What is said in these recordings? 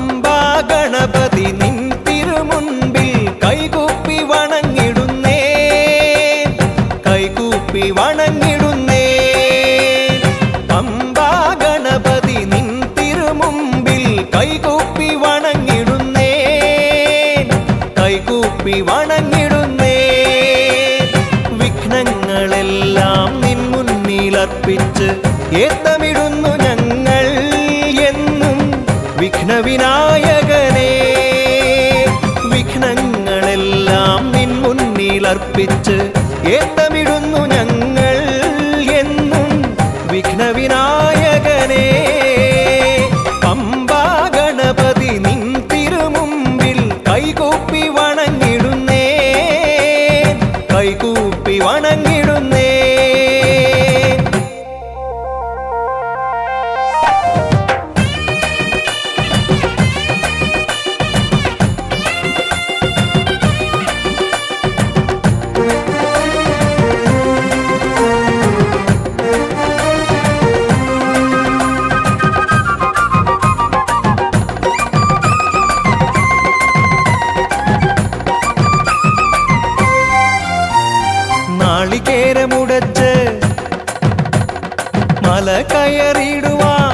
പമ്പാ ഗണപതി നിൻ തിരുമുൻപിൽ കൈകൂപ്പി വണങ്ങിടുന്നേ കൈകൂപ്പി വണങ്ങിടുന്നേ പമ്പാ ഗണപതി നിൻ തിരുമുമ്പിൽ കൈകൂപ്പി വണങ്ങിടുന്നേ കൈകൂപ്പി വണങ്ങിടുന്നേ വിഘ്നങ്ങളെല്ലാം നിൻ മുന്നിലർപ്പിച്ച് ഏത്തമിടുന്നു ഞങ്ങൾ എന്നും വിഘ്നവിനായകനേ വിഘ്നങ്ങളെല്ലാം നിൻ മുന്നിലർപ്പിച്ച് ഏത്തമിടുന്നു ഞങ്ങൾ എന്നും വിഘ്നവിനായകനേ പമ്പാ ഗണപതി നിൻ തിരുമുമ്പിൽ കൈകൂപ്പി വണങ്ങിടുന്നേ കൈകൂപ്പി വണങ്ങിടുന്നേ നാളികേരമുടച്ച് മല കയറിടുവാൻ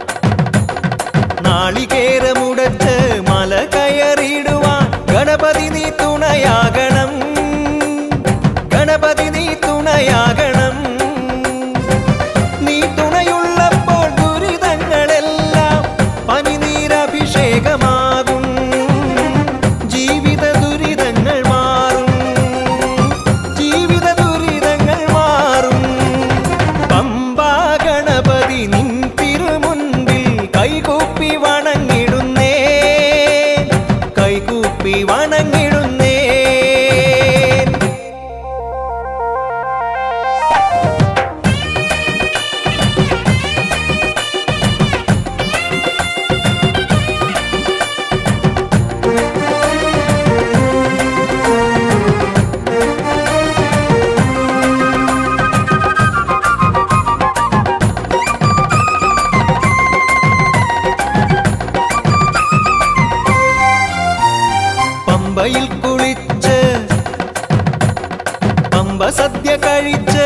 നാളികേരമുടച്ച് മല കയറിടുവാൻ ഗണപതി നീ തുണയാകണം ഗണപതി നീ തുണയാകണം നീ തുണയുള്ളപ്പോൾ ദുരിതങ്ങളെല്ലാം പനിനീരഭിഷേകമാകും ജീവിത ദുരിതങ്ങൾ മാറും ജീവിത ദുരിതങ്ങൾ മാറും പമ്പാ ഗണപതി നിൻ തിരുമുൻപിൽ കൈകൂപ്പി വണങ്ങിടുന്നേ കൈകൂപ്പി വണങ്ങിടുന്നേ പമ്പയിൽ കുളിച്ച് പമ്പ സദ്യ കഴിച്ച്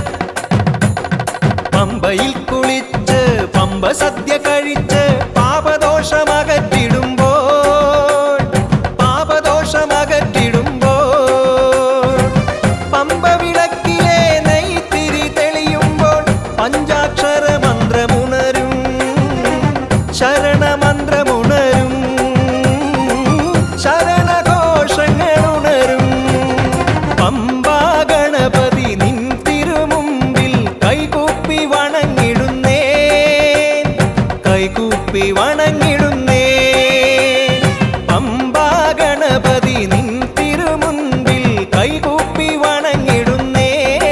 പമ്പയിൽ കുളിച്ച് പമ്പ സദ്യ കഴിച്ച് പാപദോഷമകറ്റിടുമ്പോൾ പാപദോഷമകറ്റിടുമ്പോൾ പമ്പ വിളക്കിലെ നെയ്ത്തിരി തെളിയുമ്പോൾ പഞ്ചാക്ഷര മന്ത്രമുണരും ശരണമന്ത്രമുണരും ശരണഘോഷങ്ങളുണരും പമ്പാ ഗണപതി നിൻ തിരുമുമ്പിൽ കൈകൂപ്പി വണങ്ങിടുന്നേ കൈകൂപ്പി വണങ്ങിടുന്നേ പമ്പാ ഗണപതി നിൻ തിരുമുൻപിൽ കൈകൂപ്പി വണങ്ങിടുന്നേ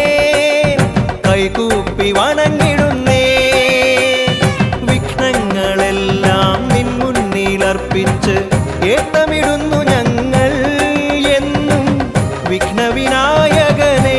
കൈകൂപ്പി വണങ്ങിടുന്നേ വിഘ്നങ്ങളെല്ലാം നിൻ മുന്നിലർപ്പിച്ച് ഏത്തമിടുന്നു ഞങ്ങൾ എന്നും വിഘ്നവിനായകനേ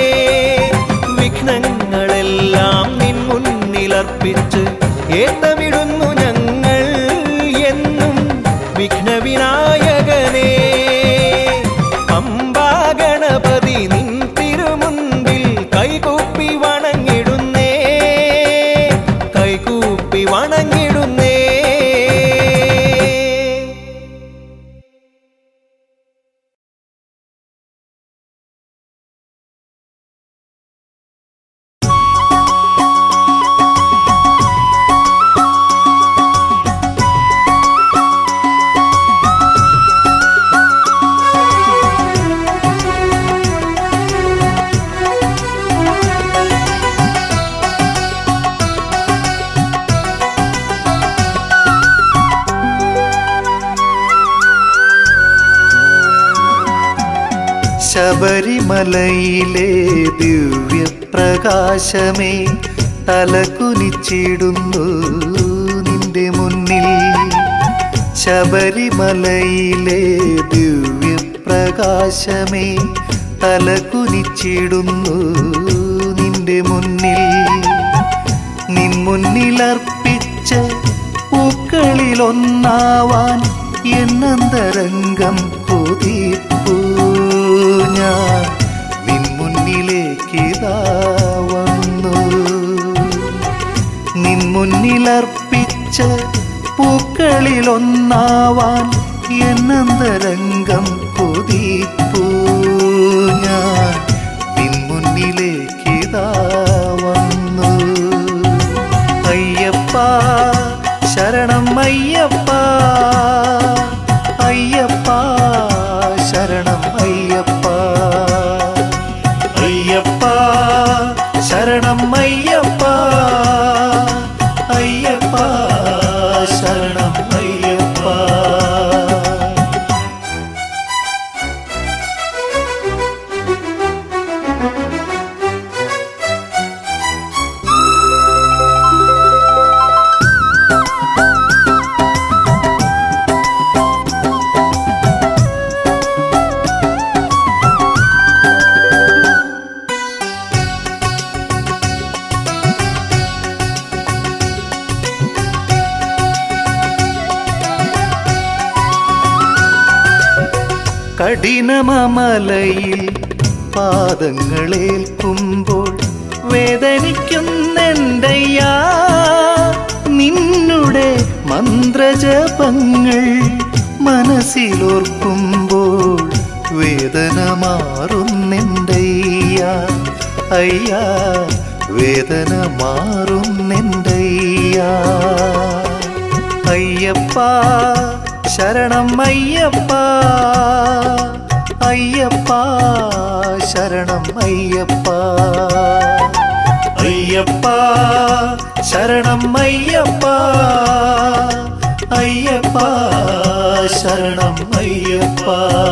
വിഘ്നങ്ങളെല്ലാം നിൻ മുന്നിലർപ്പിച്ച് ഏത്തമിടുന്നു ഞങ്ങൾ എന്നും വിഘ്നവിനായകനേ പമ്പാ ഗണപതി നിൻ തിരുമുൻപിൽ കൈകൂപ്പി വണങ്ങിടുന്നേ കൈകൂപ്പി വണങ്ങിടുന്നേ ശബരിമലയിലെ ദിവ്യപ്രകാശമേ തലകുനിച്ചിടുന്നു നിന്റെ മുന്നിൽ ശബരിമലയിലെ ദിവ്യപ്രകാശമേ തലകുനിച്ചിടുന്നു നിന്റെ മുന്നിൽ നിൻ മുന്നിലർപ്പിച്ച പൂക്കളിലൊന്നായി പൂക്കളിലൊന്നാവാൻ എന്നന്തരംഗം കൊതിപ്പൂ ഞാൻ നിൻ മുന്നിലേക്കിതാ വന്നു നിൻ മുന്നിലർപ്പിച്ച പൂക്കളിലൊന്നാവാൻ എന്നന്തരംഗം കൊതിപ്പൂ ഞാൻ നിൻ മുന്നിലേക്കിതാ വന്നു അയ്യപ്പ ശരണം അയ്യപ്പ അയ്യപ്പ ശരണം അയ്യപ്പ അയ്യപ്പ ശരണം അയ്യപ്പ അയ്യപ്പ ശരണം അയ്യപ്പ കഠിനമലയിൽ പാദങ്ങളേൽക്കുമ്പോൾ വേദനിക്കുന്നെന്തയ്യാ നിന്നുടെ മന്ത്രജപങ്ങൾ മനസ്സിലോർക്കുമ്പോൾ വേദന മാറുന്നെന്തയ്യാ അയ്യാ വേദന മാറുന്നെന്തയ്യാ അയ്യപ്പ ശരണം അയ്യപ്പ അയ്യപ്പ ശരണം അയ്യപ്പ അയ്യപ്പ ശരണം അയ്യപ്പ അയ്യപ്പ ശരണം അയ്യപ്പ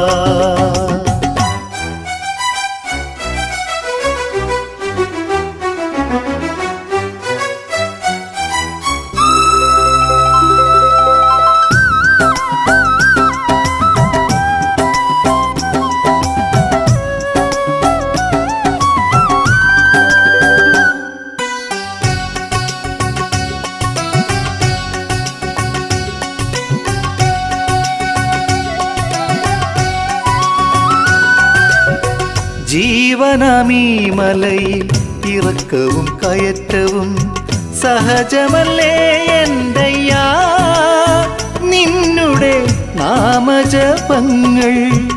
ജീവനമീ മലയിൽ ഇറക്കവും കയറ്റവും സഹജമല്ലേ എന്തയ്യാ നിന്നുടെ നാമജപങ്ങൾ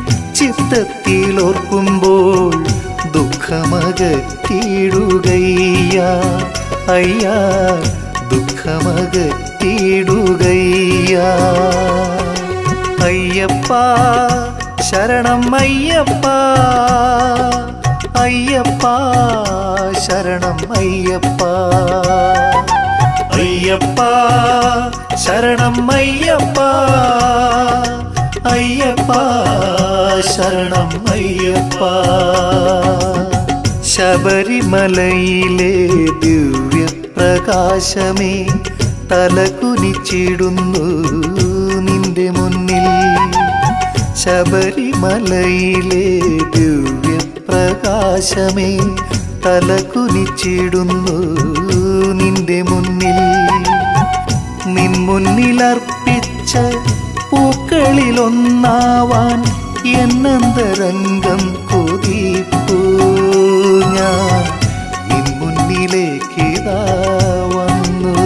ചിത്തത്തിലോർക്കുമ്പോൾ ദുഃഖമകറ്റിടുകയ്യ അയ്യാ ദുഃഖമകറ്റിടുകയ്യ അയ്യപ്പ ശരണം അയ്യപ്പ അയ്യപ്പ ശരണം അയ്യപ്പ അയ്യപ്പ ശരണം അയ്യപ്പ അയ്യപ്പ ശരണം അയ്യപ്പ ശബരിമലയിലെ ദിവ്യപ്രകാശമേ തലകുനിച്ചിടുന്നു നിന്റെ മുന്നിൽ ശബരിമലയിലെ ദിവ്യപ്രകാശമേ തലകുനിച്ചിടുന്നു നിന്റെ മുന്നിൽ നിൻ മുന്നിലർപ്പിച്ച പൂക്കളിലൊന്നാവാൻ എന്നന്തരംഗം കൊതിപ്പൂ ഞാൻ നിൻ മുന്നിലേക്കിതാ വന്നു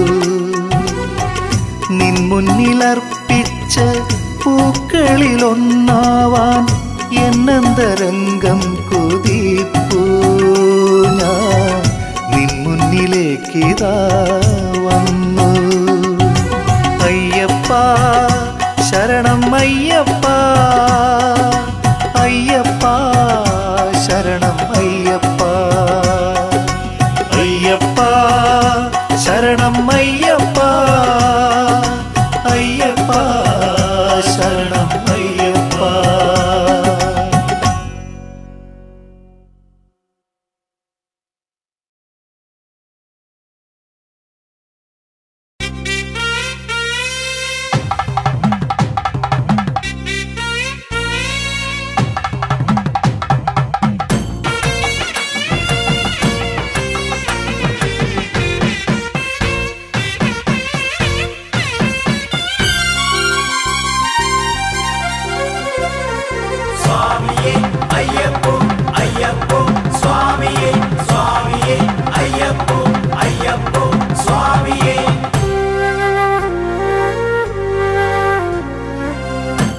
നിൻ മുന്നിലർപ്പിച്ച പൂക്കളിലൊന്നാവാൻ എന്നന്തരംഗം കൊതിപ്പൂ ഞാൻ നിൻ മുന്നിലേക്കിതാ വന്നു അയ്യപ്പ ശരണം അയ്യപ്പ അയ്യപ്പ ശരണം അയ്യപ്പ അയ്യപ്പ ശരണം അയ്യപ്പ അയ്യപ്പ ശരണം അയ്യപ്പ Thank you.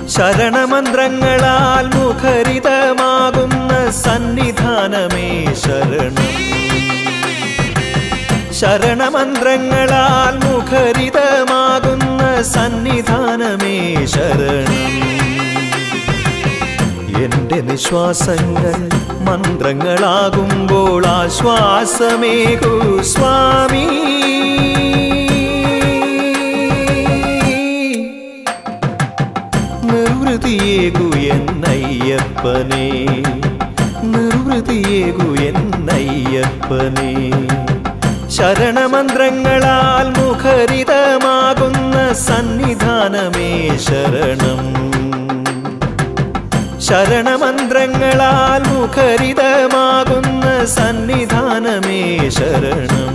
ശരണമന്ത്രങ്ങളാൽ മുഖരിതമാകുന്ന സന്നിധാനമേ ശരണം ശരണമന്ത്രങ്ങളാൽ മുഖരിതമാകുന്ന സന്നിധാനമേ ശരണം എന്റെ നിശ്വാസങ്ങൾ മന്ത്രങ്ങളാകുമ്പോൾ ആശ്വാസമേകൂ സ്വാമി നിർവൃതിയേകു എന്നയ്യപ്പനേ നിർവൃതിയേകു എന്നയ്യപ്പനേ ശരണമന്ത്രങ്ങളാൽ മുഖരിതമാകുന്ന സന്നിധാനമേ ശരണം ശരണമന്ത്രങ്ങളാൽ മുഖരിതമാകുന്ന സന്നിധാനമേ ശരണം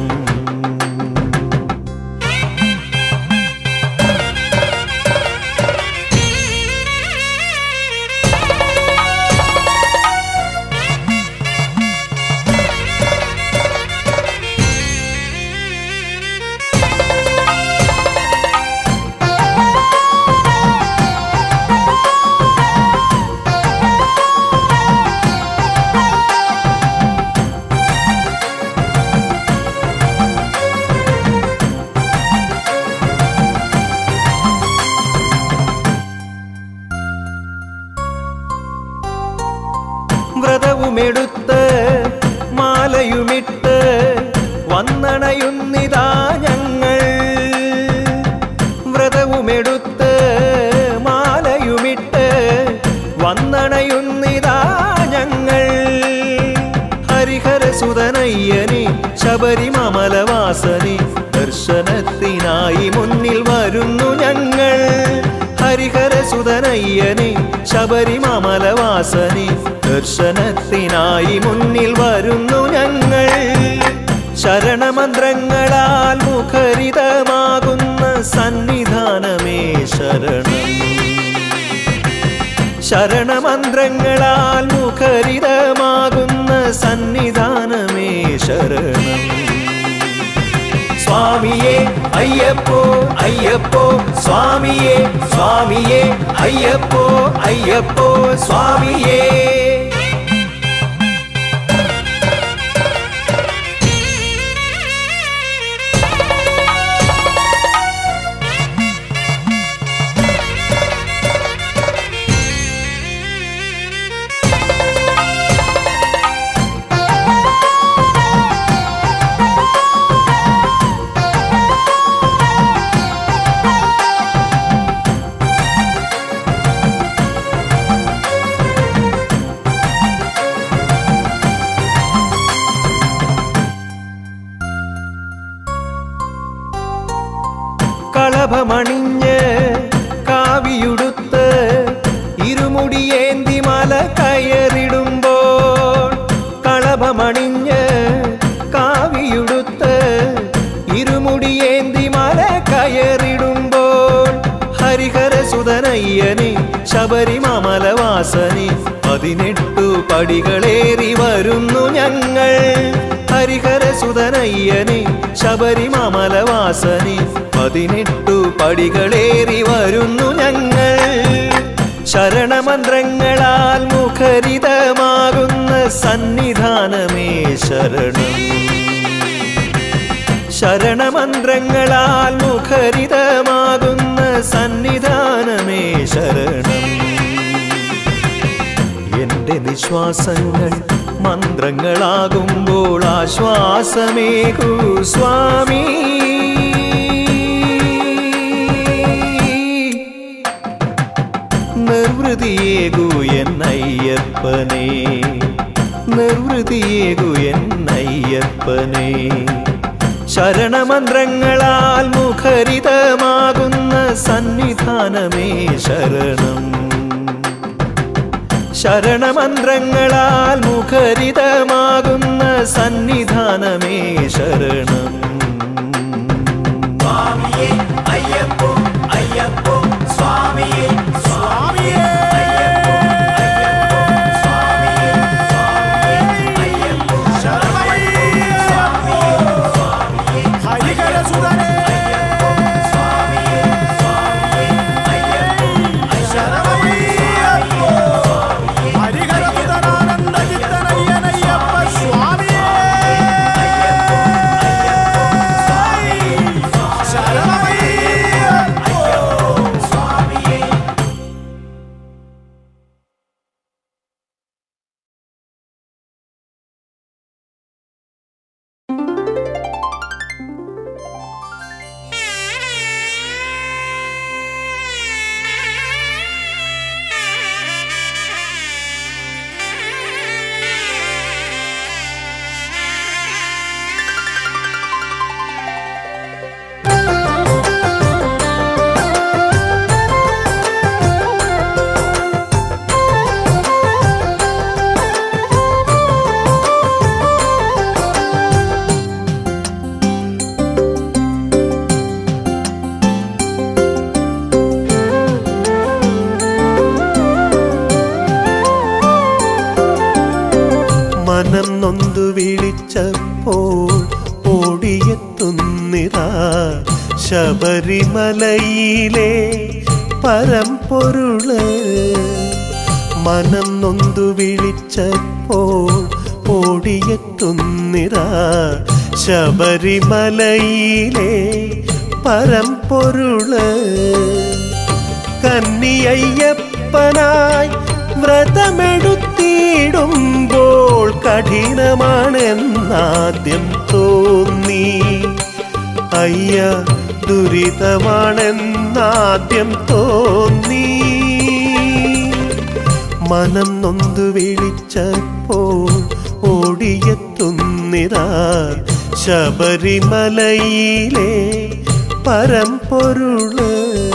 വ്രതവുമെടുത്ത് മാലയുമിട്ട് വന്നണയുന്നിതാ ഞങ്ങൾ വ്രതവുമെടുത്ത് മാലയുമിട്ട് വന്നണയുന്നിതാ ഞങ്ങൾ ഹരിഹരസുതനയ്യനെ ശബരിമലവാസനെ ദർശനത്തിനായി മുന്നിൽ വരുന്നു ഞങ്ങൾ ഹരിഹരസുതനയ്യനെ ശബരിമലവാസനെ ദർശനത്തിനായി മുന്നിൽ വരുന്നു ഞങ്ങൾ ശരണമന്ത്രങ്ങളാൽ മുഖരിതമാകുന്ന സന്നിധാനമേ ശരണം ശരണമന്ത്രങ്ങളാൽ മുഖരിതമാകുന്ന സന്നിധാനമേ ശരണം സ്വാമിയേ അയ്യപ്പോ അയ്യപ്പോ സ്വാമിയേ സ്വാമിയേ അയ്യപ്പോ അയ്യപ്പോ സ്വാമിയേ കളഭമണിഞ്ഞ് കാവിയുടുത്ത് ഇരുമുടിയേന്തി മല കയറിടുമ്പോൾ കളഭമണിഞ്ഞ് കാവിയുടുത്ത് ഇരുമുടിയേന്തി മല കയറിടുമ്പോൾ ഹരിഹരസുതനയ്യനെ ശബരിമലവാസനെ പതിനെട്ടു പടികളേറി വരുന്നു ഞങ്ങൾ ഹരിഹരസുതനയ്യനെ ശബരിമലവാസനെ പതിനെട്ടു പടികളേറി വരുന്നു ഞങ്ങൾ ശരണമന്ത്രങ്ങളാൽ മുഖരിതമാകുന്ന സന്നിധാനമേ ശരണം ശരണമന്ത്രങ്ങളാൽ മുഖരിതമാകുന്ന സന്നിധാനമേ ശരണം എന്റെ നിശ്വാസങ്ങൾ മന്ത്രങ്ങളാകുമ്പോൾ ആശ്വാസമേകൂ സ്വാമി നിർവൃതിയേകു എന്നയ്യപ്പനേ നിർവൃതിയേകു എന്നയ്യപ്പനേ ശരണമന്ത്രങ്ങളാൽ മുഖരിതമാകുന്ന സന്നിധാനമേ ശരണം ശരണമന്ത്രങ്ങളാൽ മുഖരിതമാകുന്ന സന്നിധാനമേ ശരണം സ്വാമിയേ അയ്യപ്പോ അയ്യപ്പോ സ്വാമിയേ സ്വാമിയേ അയ്യപ്പോ അയ്യപ്പോ സ്വാമിയേ സ്വാമിയേ അയ്യപ്പോ ശരണമയ്യപ്പോ സ്വാമിയേ സ്വാമിയേ ഹരിഹരസുതനേ സ്വാമിയേ സ്വാമിയേ അയ്യപ്പോ ശരണമയ്യപ്പോ മനം നൊന്തു വിളിച്ചപ്പോൾ ഓടിയെത്തുന്നിതാ ശബരിമലയിലെ പരമ്പൊരുള് മനം നൊന്തു വിളിച്ചപ്പോൾ ഓടിയെത്തുന്നിതാ ശബരിമലയിലെ പരമ്പൊരുള് കന്നിയയ്യപ്പനായി വ്രതമെടുത്തിടുമ്പോൾ കഠിനമാണെന്നാദ്യം തോന്നി അയ്യ ദുരിതമാണെന്നാദ്യം തോന്നി മനം നൊന്തു വിളിച്ചപ്പോൾ ഓടിയെത്തുന്നിതാ ശബരിമലയിലെ പരമ്പൊരുള്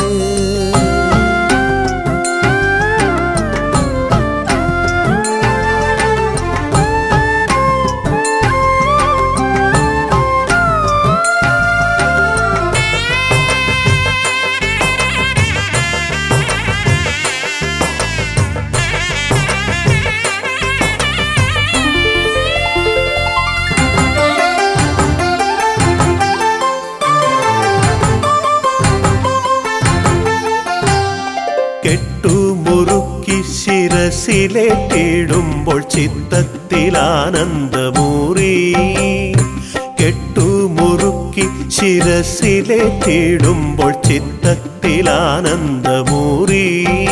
കെട്ടുമുറുക്കി ശിരസിലേറ്റിടുമ്പോൾ ചിത്തത്തിൽ ആനന്ദമൂറി കെട്ടുമുറുക്കി ശിരസിലേറ്റിടുമ്പോൾ ചിത്തത്തിൽ ആനന്ദമൂറി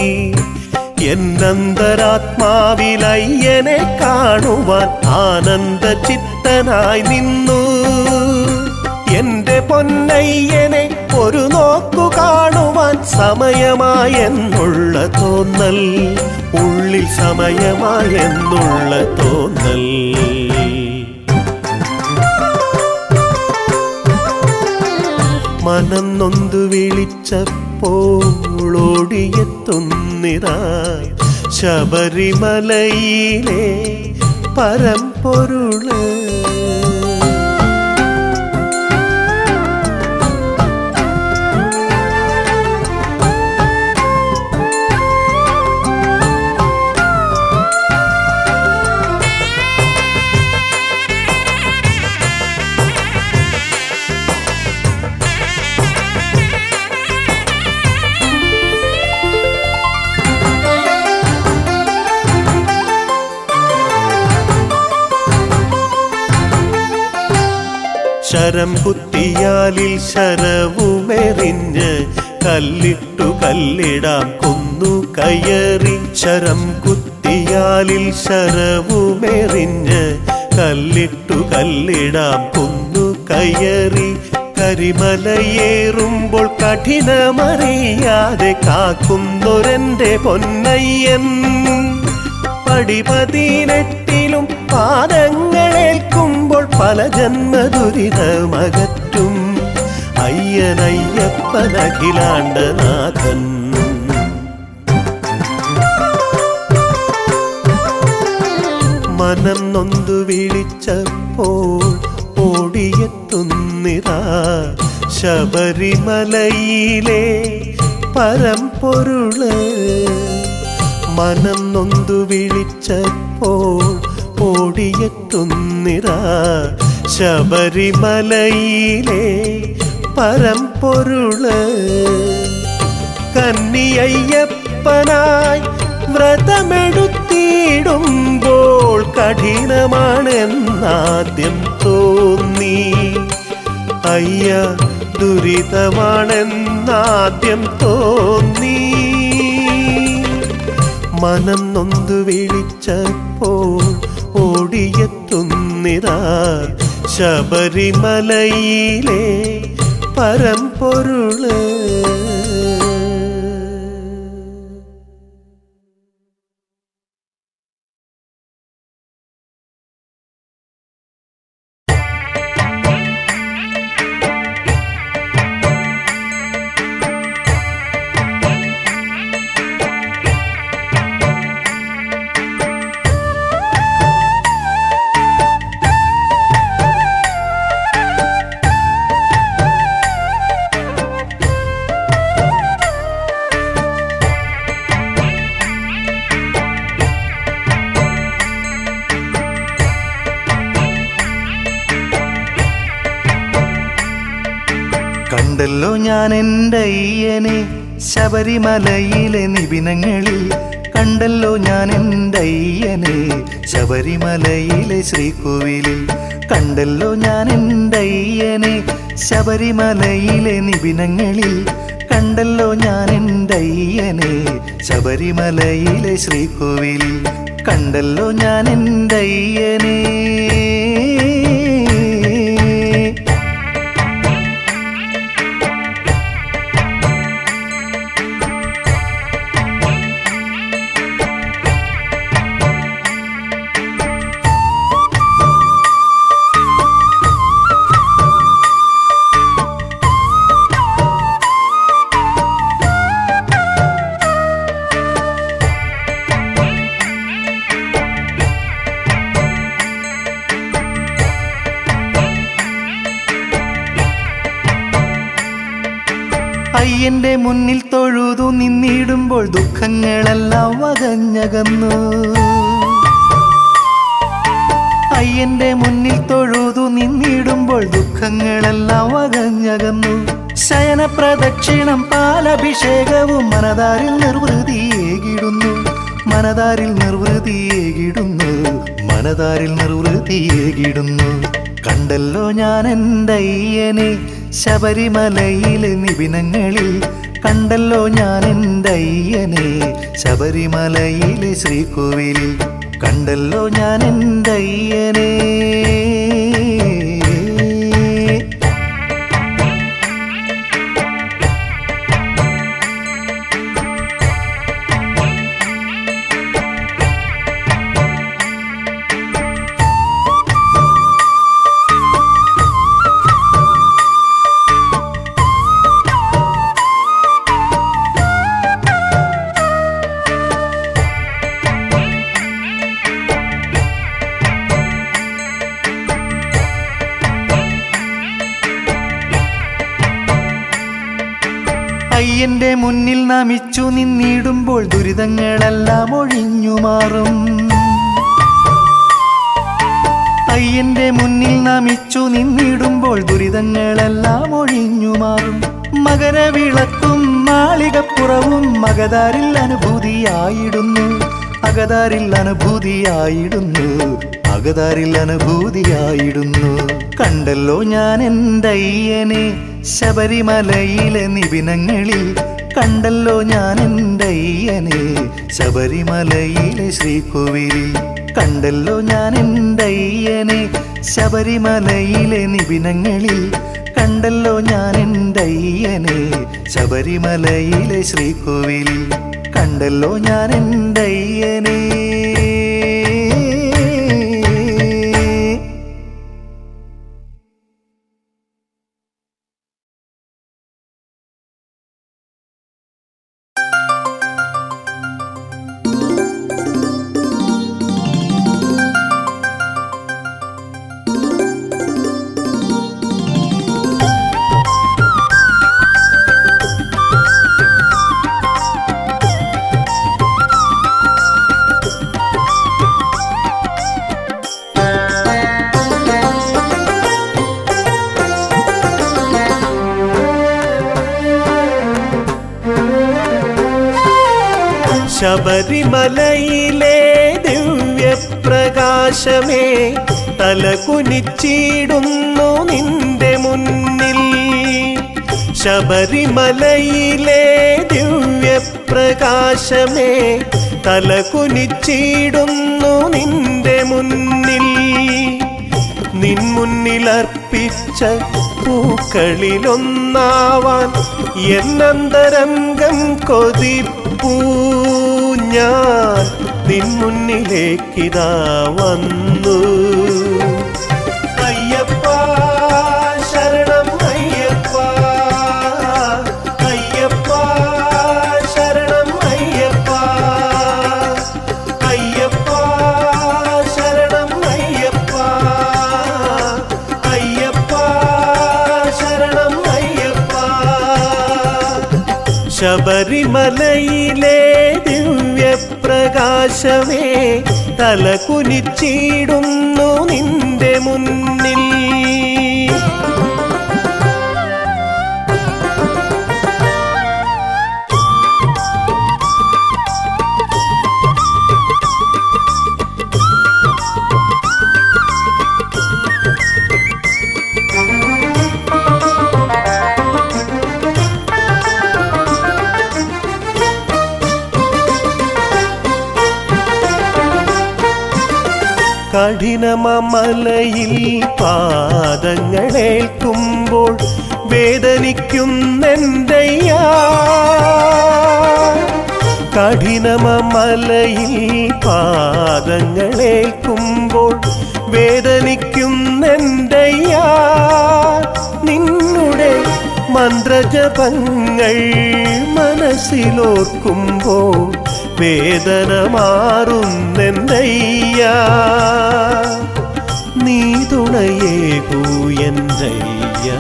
എന്നന്തരാത്മാവിലയ്യനെ കാണുവാൻ ആനന്ദ ചിത്തനായി നിന്നു എന്റെ പൊന്നയ്യനെ ഒരു നോക്കു കാണുവാൻ സമയമായെന്നുള്ള തോന്നൽ ഉള്ളിൽ സമയമായെന്നുള്ള തോന്നൽ മനം നൊന്തു വിളിച്ചപ്പോൾ ഓടിയെത്തുന്നിതായി ശബരിമലയിലെ പരമ്പൊരുള് ശരം കുത്തിയാലിൽ ശരവുമെറിഞ്ഞ് കല്ലിട്ടു കല്ലിടാം കൊന്നു കയറി ശരം കുത്തിയാലിൽ ശരവുമെറിഞ്ഞ് കല്ലിട്ടു കല്ലിടാം കൊന്നു കയറി കരിമലയേറുമ്പോൾ കഠിനമറിയാതെ കാക്കുന്നൊരെന്റെ പൊന്നയ്യൻ പടിപതിനെട്ടിലും പാദങ്ങളേൽക്കുമ്പോൾ പല ജന്മദുരിതമകറ്റും അയ്യനയ്യപ്പനഖിലാണ്ടനാഥൻ മനം നൊന്തു വിളിച്ചപ്പോൾ ഓടിയെത്തുന്നിതാ ശബരിമലയിലെ പരമ്പൊരുള് മനം നൊന്തു വിളിച്ചപ്പോൾ ഓടിയെത്തുന്നിതാ ശബരിമലയിലെ പരമ്പൊരുള് കന്നിയയ്യപ്പനായി വ്രതമെടുത്തിടുമ്പോൾ കഠിനമാണെന്നാദ്യം തോന്നി അയ്യ ദുരിതമാണെന്നാദ്യം തോന്നി മനം നൊന്തു വിളിച്ചപ്പോൾ ഓടിയെത്തുന്നിതാ ശബരിമലയിലെ പരമ്പൊരുള് കണ്ടല്ലോ ഞാൻ എൻ്റെ അയ്യനെ ശബരിമലയിലെ നിബിനങ്ങളിൽ കണ്ടല്ലോ ഞാൻ എൻ്റെ അയ്യനെ ശബരിമലയിലെ ശ്രീകോവിലിൽ കണ്ടല്ലോ ഞാൻ എൻ്റെ അയ്യനെ ശബരിമലയിലെ നിബിനങ്ങളിൽ കണ്ടല്ലോ ഞാൻ എൻ്റെ അയ്യനെ ശബരിമലയിലെ ശ്രീകോവിലിൽ കണ്ടല്ലോ ഞാൻ എൻ്റെ അയ്യനെ അയ്യന്റെ മുന്നിൽ തൊഴുതു നിന്നിടുമ്പോൾ ദുഃഖങ്ങളെല്ലാം വകഞ്ഞകന്നു അയ്യന്റെ മുന്നിൽ തൊഴുതു നിന്നിടുമ്പോൾ ദുഃഖങ്ങളെല്ലാം വകഞ്ഞകന്നു ശയന പ്രദക്ഷിണം പാലഭിഷേകവും മനതാരിൽ നിർവൃതിയേകിടുന്നു മനതാരിൽ നിർവൃതിയേകിടുന്നു മനതാരിൽ നിർവൃതിയേകിടുന്നു കണ്ടല്ലോ ഞാൻ എൻ്റെ അയ്യനെ ശബരിമലയിലെ നിബിനങ്ങളിൽ കണ്ടല്ലോ ഞാൻ എൻ്റെ അയ്യനെ ശബരിമലയിലെ ശ്രീകോവിലിൽ കണ്ടല്ലോ ഞാൻ എൻ്റെ അയ്യനെ അയ്യന്റെ മുന്നിൽ നമിച്ചു നിന്നിടുമ്പോൾ ദുരിതങ്ങളെല്ലാം ഒഴിഞ്ഞു മാറും അയ്യന്റെ മുന്നിൽ നമിച്ചു നിന്നിടുമ്പോൾ ദുരിതങ്ങളെല്ലാം ഒഴിഞ്ഞു മാറും മകരവിളക്കും മാളികപ്പുറവും മകതാരിൽ അനുഭൂതിയായിടുന്നു അകതാരിൽ അനുഭൂതിയായിടുന്നു അകതാരിൽ അനുഭൂതിയായിടുന്നു കണ്ടല്ലോ ഞാൻ എൻ്റെ അയ്യനെ ശബരിമലയിലെ നിബിനങ്ങളിൽ കണ്ടല്ലോ ഞാൻ എൻ്റെ അയ്യനെ ശബരിമലയിലെ ശ്രീകോവിലിൽ കണ്ടല്ലോ ഞാൻ എൻ്റെ അയ്യനെ ശബരിമലയിലെ നിബിനങ്ങളിൽ കണ്ടല്ലോ ഞാൻ എൻ്റെ അയ്യനെ ശബരിമലയിലെ ശ്രീകോവിലിൽ കണ്ടല്ലോ ഞാൻ എൻ്റെ അയ്യനെ ശബരിമലയിലെ ദിവ്യപ്രകാശമേ തലകുനിച്ചിടുന്നു നിന്റെ മുന്നിൽ ശബരിമലയിലെ ദിവ്യപ്രകാശമേ തലകുനിച്ചിടുന്നു നിന്റെ മുന്നിൽ നിൻ മുന്നിലർപ്പിച്ച പൂക്കളിലൊന്നാവാൻ എന്നന്തരംഗം കൊതിപ്പൂ ഞാൻ നിൻ മുന്നിലേക്കിതാ വന്നു അയ്യപ്പ ശരണം അയ്യപ്പ അയ്യപ്പ ശരണം അയ്യപ്പ അയ്യപ്പ ശരണം അയ്യപ്പ അയ്യപ്പ ശരണം അയ്യപ്പ ശബരിമലയിലെ ദിവ്യപ്രകാശമേ തലകുനിച്ചിടുന്നു നിന്റെ മുന്നിൽ കഠിനമലയിൽ പാദങ്ങളേൽക്കുമ്പോൾ വേദനിക്കുന്നെന്തയ്യാ കഠിനമലയിൽ പാദങ്ങളേൽക്കുമ്പോൾ വേദനിക്കുന്നെന്തയ്യാ നിന്നുടെ മന്ത്രജപങ്ങൾ മനസ്സിലോർക്കുമ്പോൾ വേദന മാറുന്നെന്തയ്യാ നീ തുണയേകൂ എന്നയ്യാ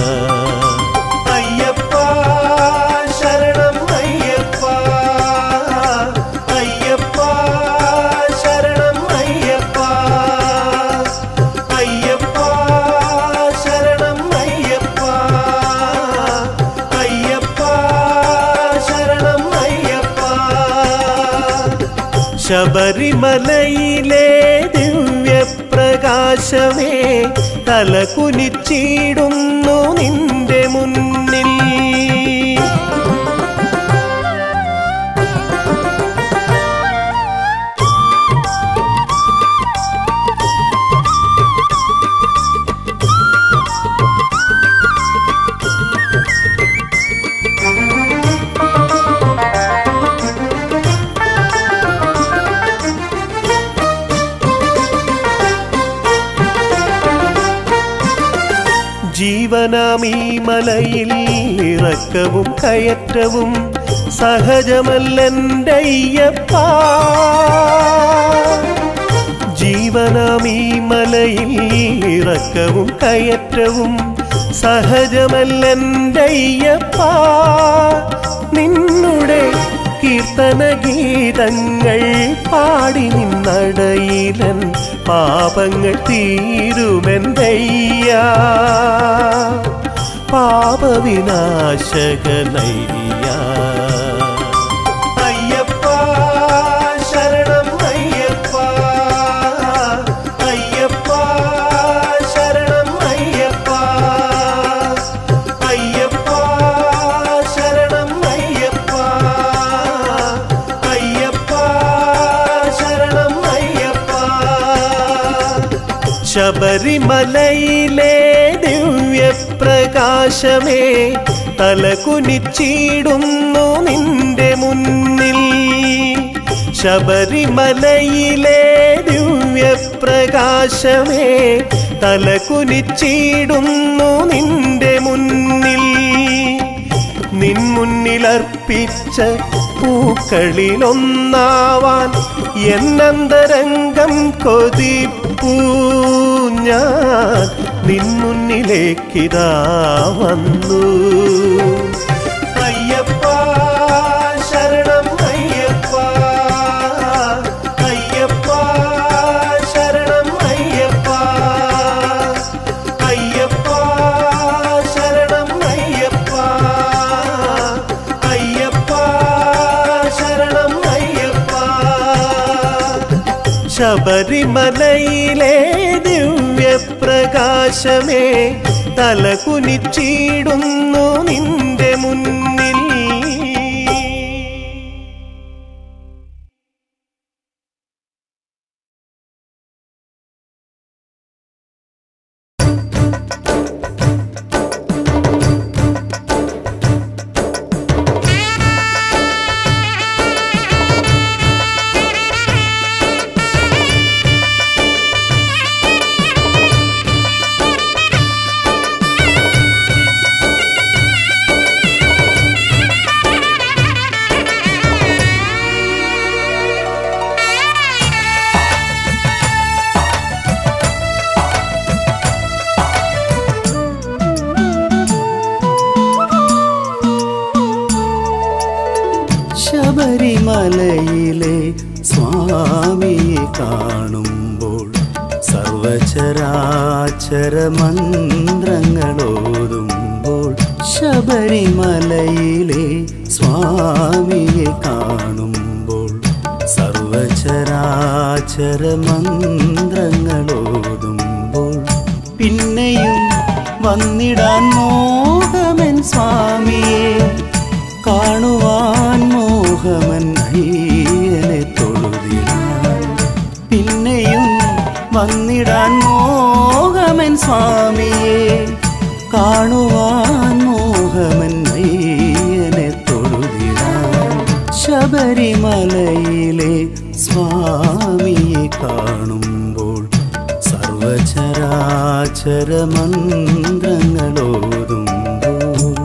അയ്യപ്പ ശരണം അയ്യപ്പ അയ്യപ്പ ശരണം അയ്യപ്പ അയ്യപ്പ ശരണം അയ്യപ്പ അയ്യപ്പ ശരണം അയ്യപ്പ ശബരിമലയിലെ ദിവ്യപ്രകാശമേ തലകുനിച്ചിടുന്നു നിന്റെ മുന്നിൽ ജീവനാമീ മലയിൽ ഇറക്കവും കയറ്റവും സഹജമല്ലെൻ്റെ അയ്യപ്പ ജീവനാമീ മലയിൽ ഇറക്കവും കയറ്റവും സഹജമല്ലെൻ്റെ അയ്യപ്പ നിന്നുടെ കീർത്തന ഗീതങ്ങൾ പാടി നിന്നടയിലൻ പാപങ്ങൾ തീരുമെന്തയ്യ പാപവിനാശകനയ്യ അയ്യപ്പ ശരണം അയ്യപ്പ അയ്യപ്പ ശരണം അയ്യപ്പ അയ്യപ്പ ശരണം അയ്യപ്പ അയ്യപ്പ ശരണം അയ്യപ്പ ശബരിമലയിലെ ദിവ്യപ്രകാശമേ തലകുനിച്ചിടുന്നു നിന്റെ മുന്നിൽ ശബരിമലയിലെ ദിവ്യപ്രകാശമേ തലകുനിച്ചിടുന്നു നിന്റെ മുന്നിൽ നിൻ മുന്നിലർപ്പിച്ച പൂക്കളിലൊന്നാവാൻ എന്നന്തരംഗം കൊതിപ്പൂ ഞാൻ നിൻ മുന്നിലേക്കിതാ വന്നു അയ്യപ്പ ശരണം അയ്യപ്പ അയ്യപ്പ ശരണം അയ്യപ്പ അയ്യപ്പ ശരണം അയ്യപ്പ അയ്യപ്പ ശരണം അയ്യപ്പ ശബരിമലയിലെ ദിവ്യപ്രകാശമേ തലകുനിച്ചിടുന്നു നിന്റെ മുന്നിൽ ശബരിമലയിലെ സ്വാമിയെ കാണുമ്പോൾ സർവചരാചര മന്ത്രങ്ങളോതുമ്പോൾ ശബരിമലയിലെ സ്വാമിയെ കാണുമ്പോൾ സർവചരാചര മന്ത്രങ്ങളോതുമ്പോൾ പിന്നെയും വന്നിടാൻ മോഹമൻ സ്വാമിയെ കാണുവാൻ മോഹമൻ അയ്യനെ തൊഴുതിനാൻ പിന്നെയും മോഹമെൻ സ്വാമിയെ കാണുവാൻ മോഹമൻ അയ്യനെ തൊഴുതിടാൻ ശബരിമലയിലെ സ്വാമിയെ കാണുമ്പോൾ സർവചരാചര മന്ത്രങ്ങളോതുമ്പോൾ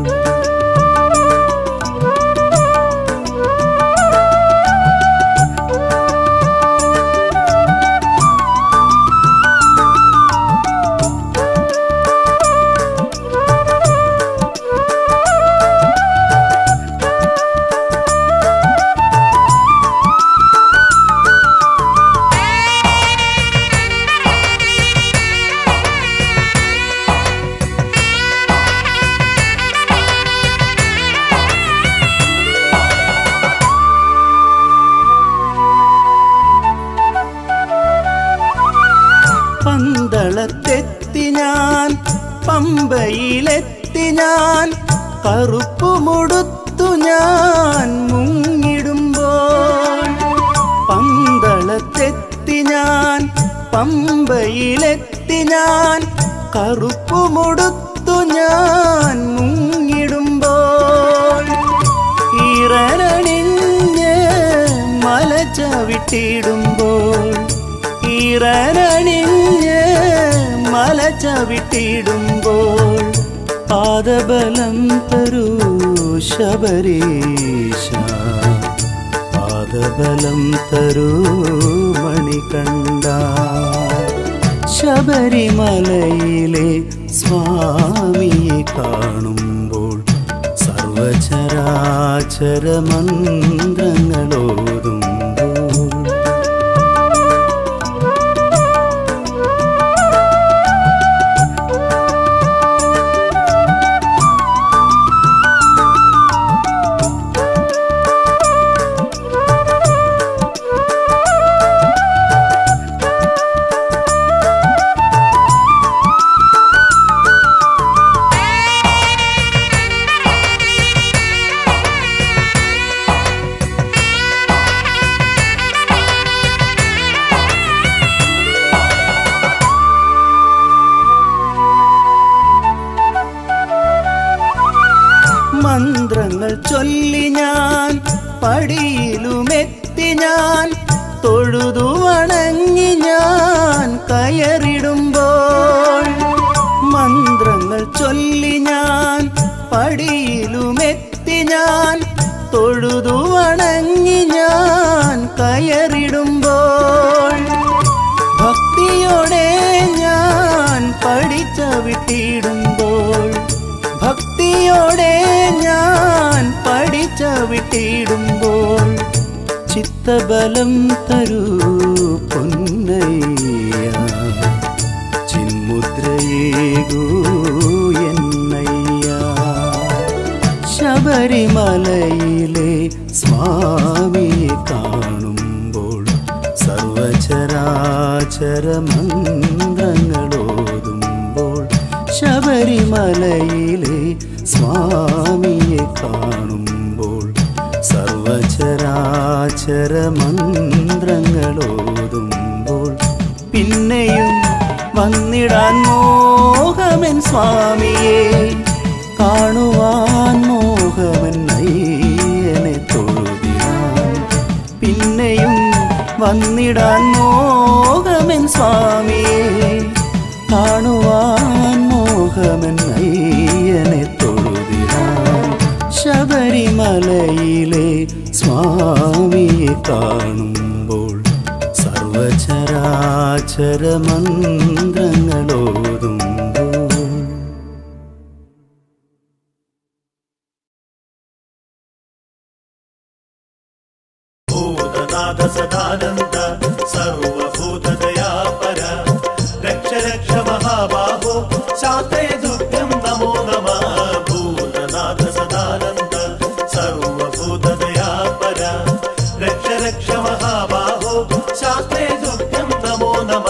പന്തളത്തെത്തി ഞാൻ പമ്പയിലെത്തി ഞാൻ കറുപ്പുമുടുത്തു ഞാൻ മുങ്ങിടുമ്പോൾ പന്തളത്തെത്തി ഞാൻ പമ്പയിലെത്തി ഞാൻ കറുപ്പുമുടുത്തു ഞാൻ മുങ്ങിടുമ്പോൾ ഈറനണിഞ്ഞ് മല ചവിട്ടിടുമ്പോൾ ഈറനണിഞ്ഞ് മല ചവിട്ടിടുമ്പോൾ പാദബലം തരൂ ശബരീശ പാദബലം തരൂ മണികണ്ഠ ശബരിമലയിലെ സ്വാമിയെ കാണുമ്പോൾ സർവചരാചര മന്ത്രങ്ങളോതുമ്പോൾ മന്ത്രങ്ങൾ ചൊല്ലി ഞാൻ പടിയിലുമെത്തി ഞാൻ തൊഴുതു വണങ്ങി ഞാൻ കയറിടുമ്പോൾ മന്ത്രങ്ങൾ ചൊല്ലി ഞാൻ പടിയിലുമെത്തി ഞാൻ തൊഴുതു വണങ്ങി ഞാൻ കയറിടുമ്പോൾ ഭക്തിയോടെ ഞാൻ പഠിച്ച വിട്ടിടുമ്പോൾ ഭക്തിയോടെ ഞാൻ പഠിച്ച വിട്ടിടുമ്പോൾ ചിത്തബലം തരൂ പൊന്നയ്യ ചിന്മുദ്രയേകൂ എന്നയ്യ ശബരിമലയിലെ സ്വാമിയെ കാണുമ്പോൾ സർവചരാചര മന്ത്രങ്ങളോതുമ്പോൾ ശബരിമലയിലെ സ്വാമിയെ കാണുമ്പോൾ സർവചരാചര മന്ത്രങ്ങളോതുമ്പോൾ പിന്നെയും വന്നിടാൻ മോഹമൻ സ്വാമിയെ കാണുവാൻ മോഹമൻ അയ്യനെ തൊഴുതിയാൻ പിന്നെയും വന്നിടാൻ മോഹമൻ സ്വാമിയെ കാണുവാൻ മോഹമൻ അയ്യനെ തൊഴുതിയാൻ ശബരിമലയിലെ സ്വാമിയെ കാണുമ്പോൾ സർവചരാചര മന്ത്രങ്ങളോതുമ്പോൾ ഭൂതനാഥ സദാനന്ദ സർവഭൂതദയാപര രക്ഷ രക്ഷ മഹാബാഹോ ശാന്തേ ദുഃഖം നമോ നമ ഭൂതനാഥ സദാനന്ദ സർവഭൂതദയാപര രക്ഷ രക്ഷ മഹാബാഹോ ശാന്തേ ദുഃഖം നമോ നമ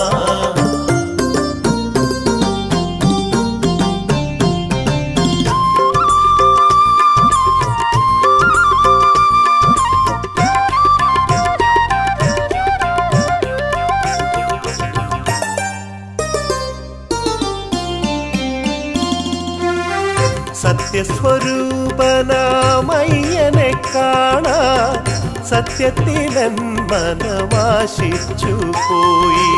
സത്യസ്വരൂപനാമയ്യനെ കാണാൻ സത്യത്തിലൻ മനമാശിച്ചു പോയി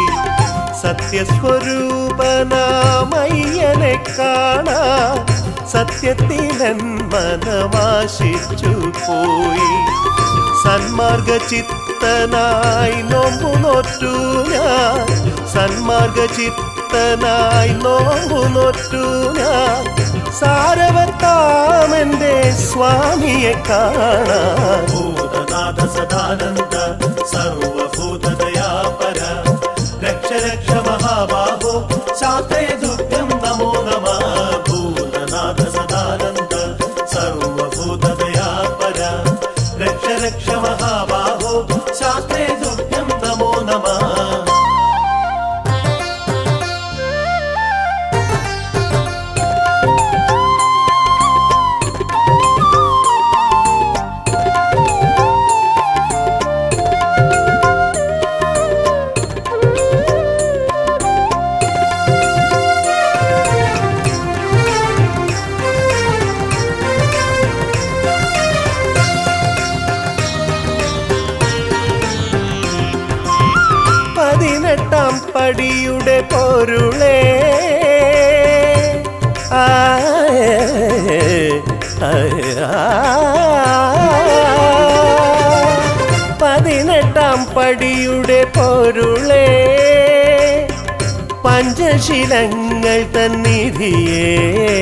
സത്യസ്വരൂപനാമയ്യനെ കാണാൻ സത്യത്തിലൻ മനമാശിച്ചു പോയി സന്മാർഗ ചിത്തനായി നോമ്പു നോറ്റു ഞാൻ സന്മാർഗ ചിത്തനായി നോമ്പു നോറ്റു ഞാൻ സാരവത്താമെന്റെ സ്വാമിയെ കാണാൻ ഭൂതനാഥ സദാനന്ദ സർവഭൂതദയാപര രക്ഷ രക്ഷ മഹാബാഹോ ശാസ്ത്രേ ദുഃഖം നമോ നമ ഭൂതനാഥ സദാനന്ദ സർവഭൂതദയാപര രക്ഷ രക്ഷ മഹാബാഹോ ശാസ്ത്രേ ദുഃഖം നമോ നമ പതിനെട്ടാം പടിയുടെ പൊരുളേ ആ, ആ, ആ. പതിനെട്ടാം പടിയുടെ പൊരുളേ പഞ്ചശീലങ്ങൾ തന്നിധിയേ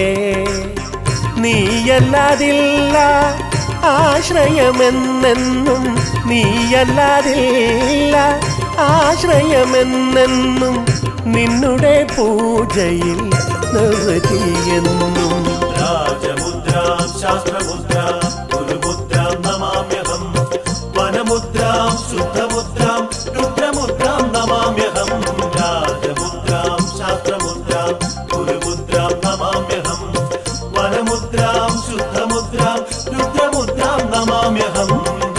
നീയല്ലാതില്ല ആശ്രയമെന്നെന്നും നീയല്ലാതില്ല ആശ്രയമെന്നെന്നും നിന്നുടെ പൂജയിൽ നിർവൃതിയെന്നും രാജമുദ്രാം ശാസ്ത്രമുദ്രാം ഗുരുമുദ്രാം നമാമ്യഹം വനമുദ്രാം ശുദ്ധമുദ്രാം രുദ്രമുദ്രാം നമാമ്യഹം രാജമുദ്രാം ശാസ്ത്രമുദ്രാം ഗുരുമുദ്രാം നമാമ്യഹം വനമുദ്രാം ശുദ്ധമുദ്രാം രുദ്രമുദ്രാം നമാമ്യഹം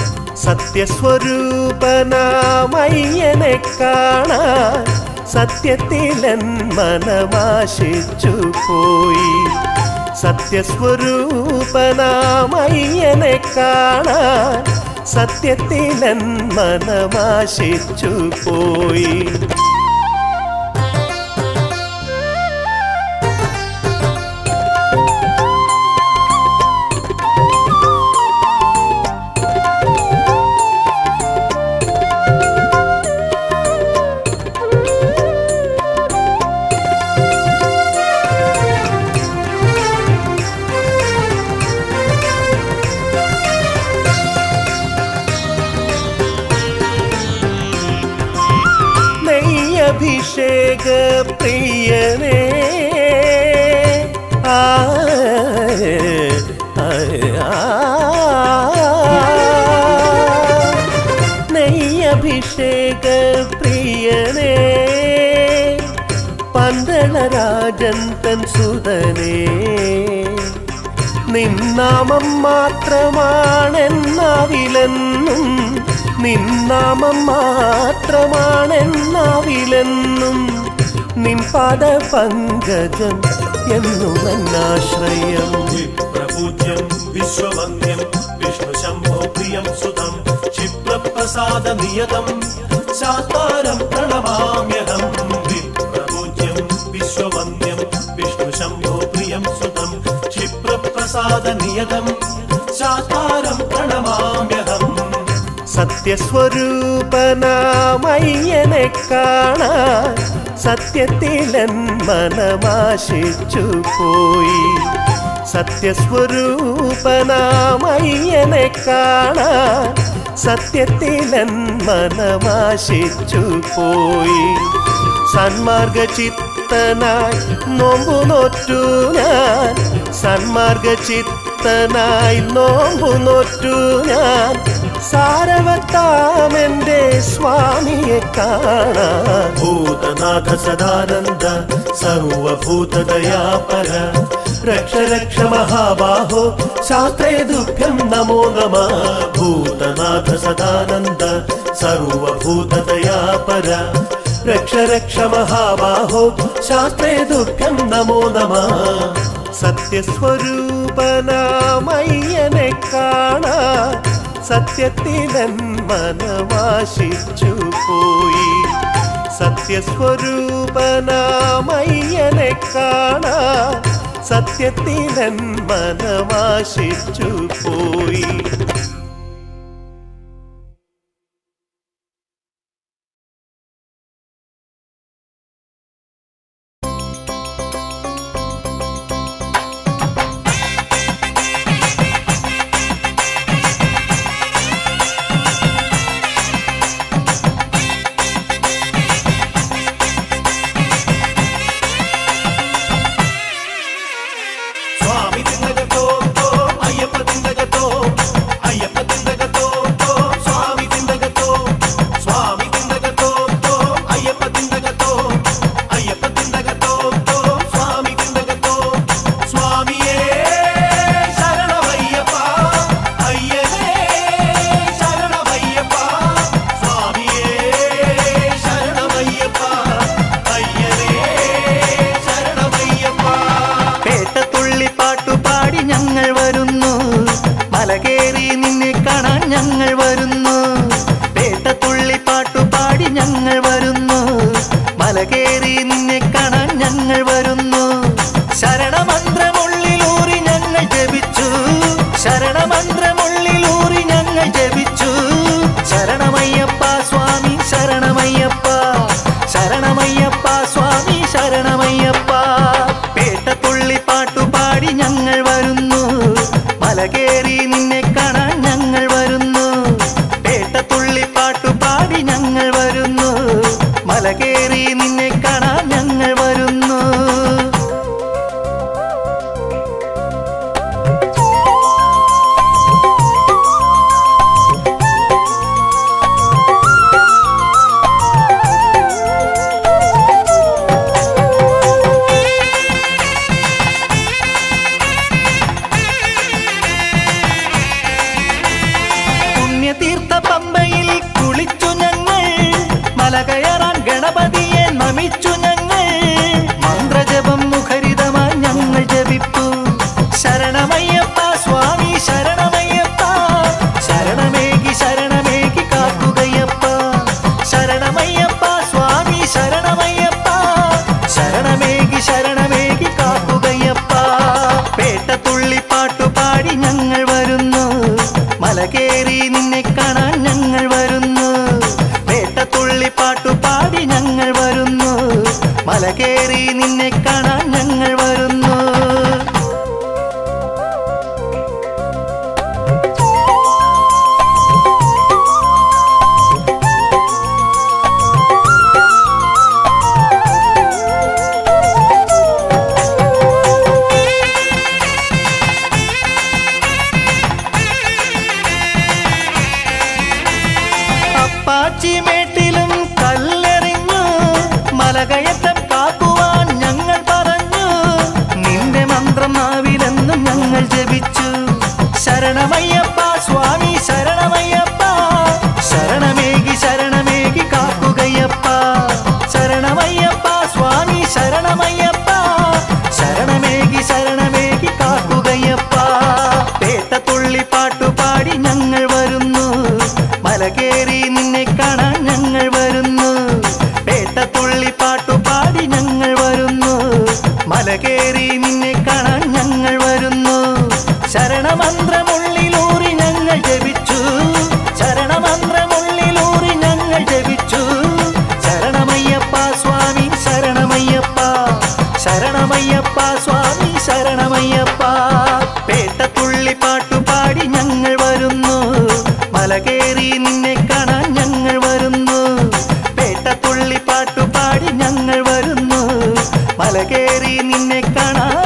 സത്യസ്വരൂപനാമയ്യനെ കാണാൻ സത്യത്തിലൻ മനമാശിച്ചു പോയി സത്യസ്വരൂപനാമയ്യനെ കാണാൻ സത്യത്തിലൻ മനമാശിച്ചു പോയി നെയ്യഭിഷേക പ്രിയനേ ആ, ആ, ആ. നെയ്യഭിഷേക പ്രിയനേ പന്തളരാജൻ തൻ സുതനേ നിന്നാമം മാത്രമാണെന്നാവിലെന്നും നിന്നാമം മാത്രമാണെന്നാവിലെന്നും നിൻ പദ പങ്കജം എന്നു നന്നാശ്രയം വിപ്രപൂജ്യം വിശ്വവന്ദ്യം വിഷ്ണു ശംഭോ പ്രിയം സുതം ക്ഷിപ്രപ്രസാദ നിയതം ശാസ്താരം പ്രണമാമ്യഹം വിപ്രപൂജ്യം വിശ്വവന്ദ്യം വിഷ്ണു ശംഭോ പ്രിയം സുതം ക്ഷിപ്രപ്രസാദ നിയതം ശാസ്താരം പ്രണമാമ്യഹം സത്യസ്വരൂപനാമയ്യനെ കാണാൻ സത്യത്തിലൻ മനമാശിച്ചു പോയി സത്യസ്വരൂപനാമയ്യനെ കാണാൻ സത്യത്തിലൻ മനമാശിച്ചു പോയി സന്മാർഗ ചിത്തനായി നോമ്പു നോറ്റു ഞാൻ സന്മാർഗ ചിത്തനായി നോമ്പു നോറ്റു ഞാൻ സാരവത്താമെന്റെ സ്വാമിയെ കാണാൻ ഭൂതനാഥ സദാനന്ദ സർവഭൂതദയാപര രക്ഷ രക്ഷ മഹാബാഹോ ശാസ്ത്രേ ദുഃഖം നമോ നമ ഭൂതനാഥ സദാനന്ദ സർവഭൂതദയാപര രക്ഷ രക്ഷ മഹാബാഹോ ശാസ്ത്രേ ദുഃഖം നമോ നമ സത്യസ്വരൂപ സത്യസ്വരൂപനാമയ്യനെ കാണാൻ സത്യത്തിലൻ മനമാശിച്ചു പോയി സത്യസ്വരൂപനാമയ്യനെ കാണാൻ സത്യത്തിലൻ മനമാശിച്ചു പോയി സ്വാമി തിന്തകത്തോ തോ അയ്യപ്പ തിന്തകത്തോ അയ്യപ്പ തിന്തകത്തോ തോ സ്വാമി തിന്തകത്തോ സ്വാമി തിന്തകത്തോ തോ അയ്യപ്പ തിന്തകത്തോ അയ്യപ്പ തിന്തകത്തോ തോ സ്വാമി തിന്തകത്തോ സ്വാമിയേ ശരണമയ്യപ്പ അയ്യനേ ശരണമയ്യപ്പ സ്വാമിയേ ശരണമയ്യപ്പ അയ്യനേ ശരണമയ്യപ്പ പേട്ടത്തുള്ളി പാട്ടുപാടി ഞങ്ങൾ വരുന്നു മലകേറി നിന്നെ കാണാൻ ഞങ്ങൾ വരുന്നു പേട്ടത്തുള്ളി പാട്ടുപാടി ഞങ്ങൾ വരുന്നു മലകേറി നിന്നെ കാണാൻ ഞങ്ങൾ വരുന്നു ശരണമന്ത്രമുള്ളിലൂറി ഞങ്ങൾ ജപിച്ചു ശരണമന്ത്രമുള്ളിലൂറി ഞങ്ങൾ ജപിച്ചു ശരണമയ്യപ്പ സ്വാമി ശരണമയ്യപ്പ ശരണമയ്യപ്പ സ്വാമി ശരണമയ്യപ്പ പേട്ടത്തുള്ളി പാട്ടുപാടി ഞങ്ങൾ വരുന്നു മലകേറി നിന്നെ കാണാൻ ഞങ്ങൾ വരുന്നു പേട്ടത്തുള്ളി പാട്ടുപാടി ഞങ്ങൾ വരുന്നു മലകേറി നിന്നെ കാണാൻ ഞങ്ങൾ വരുന്നു പുണ്യതീർത്ഥ പമ്പയിൽ കുളിച്ചു ഞങ്ങൾ മല കയറാൻ ഗണപതിയെ നമിച്ചു ഞങ്ങൾ മന്ത്രജപം മുഖരിതമായി ഞങ്ങൾ ജപിപ്പു ശരണമയ്യപ്പ സ്വാമി ശരണമയ്യപ്പ ശരണമേകി ശരണമേകി കാക്കുകയപ്പ ശരണമയ്യപ്പ സ്വാമി ശരണമയ്യപ്പ ശരണമേകി ശരണമേകി കാക്കുകയപ്പ പേട്ടത്തുള്ളി പാട്ടുപാടി ഞങ്ങൾ വരുന്നു മലകേറി നിന്നെ കാണാൻ ഞങ്ങൾ വരുന്നു പേട്ടത്തുള്ളി പാട്ടുപാടി ഞങ്ങൾ വരുന്നു മലകേറി നിന്നെ കാണാൻ ഞങ്ങൾ വരുന്നു അപ്പാച്ചിമേട്ടിലും കല്ലെറിഞ്ഞു മലകയറ്റം കാക്കുവാൻ ഞങ്ങൾ പറഞ്ഞു നിന്റെ മന്ത്രം നാവിലെന്നും ഞങ്ങൾ ജപിച്ചു ശരണമയ്യപ്പ സ്വാമി ശരണമയ്യപ്പ ശരണമേകി ശരണമേകി കാക്കുകയപ്പ ശരണമയ്യപ്പ സ്വാമി ശരണമയ്യപ്പ ശരണമേകി ശരണമേകി കാക്കുകയപ്പ പേട്ടത്തുള്ളി പാട്ടുപാടി ഞങ്ങൾ വരുന്നു മലകേറി നിന്നെ കാണാൻ ഞങ്ങൾ വരുന്നു പേട്ടത്തുള്ളി പാട്ടുപാടി ഞങ്ങൾ വരുന്നു മലകേറി നിന്നെ കാണാൻ ഞങ്ങൾ വരുന്നു ശരണമന്ത്രമുള്ളിലൂറി ഞങ്ങൾ ജപിച്ചു ശരണമന്ത്രമുള്ളിലൂറി ഞങ്ങൾ ജപിച്ചു ശരണമയ്യപ്പ സ്വാമി ശരണമയ്യപ്പ ശരണമയ്യപ്പ സ്വാമി ശരണമയ്യപ്പ പേട്ടത്തുള്ളി പാട്ടുപാടി ഞങ്ങൾ വരുന്നു മലകേറി നിന്നെ കാണാൻ ഞങ്ങൾ വരുന്നു പേട്ടത്തുള്ളി പാട്ടുപാടി ഞങ്ങൾ വരുന്നു മലകേറി നിന്നെ കാണാൻ